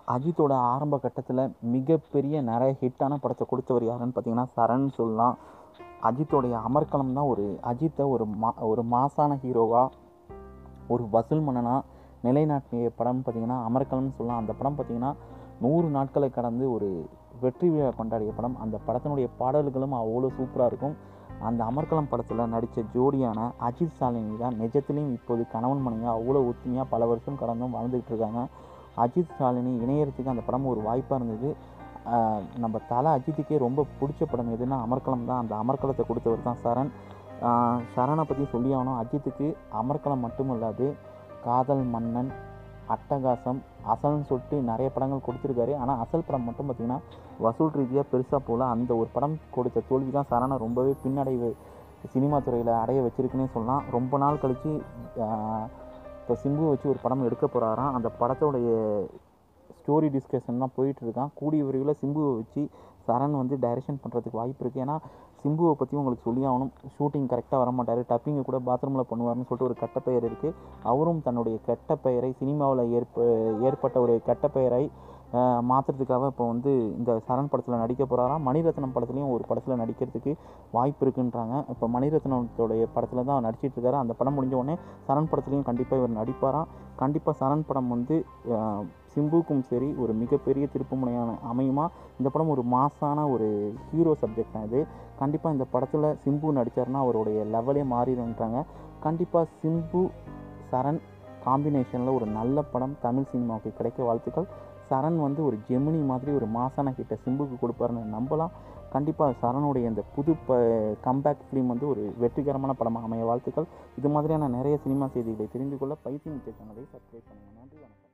அஜித்தோட ஆரம்ப கட்டத்தில் மிகப்பெரிய நிறைய ஹிட்டான படத்தை கொடுத்தவர் யாருன்னு பார்த்தீங்கன்னா சரண் சொல்லலாம் அஜித்தோடைய அமர்க்களம் தான் ஒரு அஜித்தை ஒரு மா ஒரு மாசான ஹீரோவாக ஒரு வசூல் மன்னனாக நிலைநாட்டிய படம்னு பார்த்தீங்கன்னா அமர்க்களம்னு சொல்லலாம் அந்த படம் பார்த்தீங்கன்னா நூறு நாட்களை கடந்து ஒரு வெற்றி விழா கொண்டாடிய படம் அந்த படத்தினுடைய பாடல்களும் அவ்வளோ சூப்பராக இருக்கும் அந்த அமர்க்களம் படத்தில் நடித்த ஜோடியான அஜித் சாலினி தான் நிஜத்துலேயும் இப்போது கணவன் மனைவியாக அவ்வளோ ஒத்துமையாக பல வருஷம் கடந்தும் வாழ்ந்துகிட்டு இருக்காங்க அஜித் ஷாலினி இணையறதுக்கு அந்த படம் ஒரு வாய்ப்பாக இருந்தது ஆஹ் நம்ம தலை அஜித்துக்கே ரொம்ப பிடிச்ச படம் எதுன்னா அமர்க்களம் தான் அந்த அமர்க்களத்தை கொடுத்தவர் தான் சரண் ஆஹ் சரணை பற்றி சொல்லி ஆகணும் அஜித்துக்கு அமர்க்களம் மட்டும் இல்லாது காதல் மன்னன் அட்டகாசம் அசல்னு சொல்லிட்டு நிறைய படங்கள் கொடுத்துருக்காரு ஆனால் அசல் படம் மட்டும் பார்த்திங்கன்னா வசூல் ரீதியாக பெருசாக போகல அந்த ஒரு படம் கொடுத்த தோல்வி தான் சரணை ரொம்பவே பின்னடைவு சினிமா துறையில் அடைய வச்சிருக்குன்னே சொல்லலாம் ரொம்ப நாள் கழித்து இப்போ சிம்புவை வச்சு ஒரு படம் எடுக்க போகிறாராம் அந்த படத்தோடைய ஸ்டோரி டிஸ்கஷன் தான் போயிட்டு இருக்கான் கூடிய விரைவில் சிம்புவை வச்சு சரண் வந்து டைரக்ஷன் பண்ணுறதுக்கு வாய்ப்பு இருக்குது ஏன்னா சிம்புவை பற்றி உங்களுக்கு சொல்லி ஆகணும் ஷூட்டிங் கரெக்டாக வர மாட்டார் டப்பிங்கை கூட பாத்ரூமில் பண்ணுவார்னு சொல்லிட்டு ஒரு கெட்ட பெயர் இருக்குது அவரும் தன்னுடைய கெட்ட பெயரை சினிமாவில் ஏற்ப ஏற்பட்ட ஒரு கெட்ட பெயரை மாற்றுறதுக்காக இப்போ வந்து இந்த சரண் படத்தில் நடிக்க போகிறாராம் மணிரத்னம் படத்துலையும் ஒரு படத்தில் நடிக்கிறதுக்கு வாய்ப்பு இருக்குன்றாங்க இப்போ மணிரத்னத்தோடைய படத்தில் தான் நடிச்சிட்டு இருக்காரு அந்த படம் முடிஞ்ச உடனே சரண் படத்துலையும் கண்டிப்பாக இவர் நடிப்பாராம் கண்டிப்பாக சரண் படம் வந்து அஹ், சிம்புக்கும் சரி ஒரு மிகப்பெரிய திருப்புமுனையான அமையுமா இந்த படம் ஒரு மாசான ஒரு ஹீரோ சப்ஜெக்ட் தான் இது கண்டிப்பாக இந்த படத்தில் சிம்பு நடித்தாருன்னா அவருடைய லெவலே மாறிடுன்றாங்க கண்டிப்பாக சிம்பு சரண் காம்பினேஷனில் ஒரு நல்ல படம் தமிழ் சினிமாவுக்கு கிடைக்க வாழ்த்துக்கள் சரண் வந்து ஒரு ஜெமினி மாதிரி ஒரு மாசான கிட்ட சிம்புக்கு கொடுப்பாருன்னு நம்பலாம் கண்டிப்பாக சரணுடைய இந்த புது ப கம்பேக் ஃபிலிம் வந்து ஒரு வெற்றிகரமான படமாக அமைய வாழ்த்துக்கள் இது மாதிரியான நிறைய சினிமா செய்திகளை தெரிந்து கொள்ள பைத்தியம் சேனலை சப்ஸ்கிரைப் பண்ணுங்கள் நன்றி வணக்கம்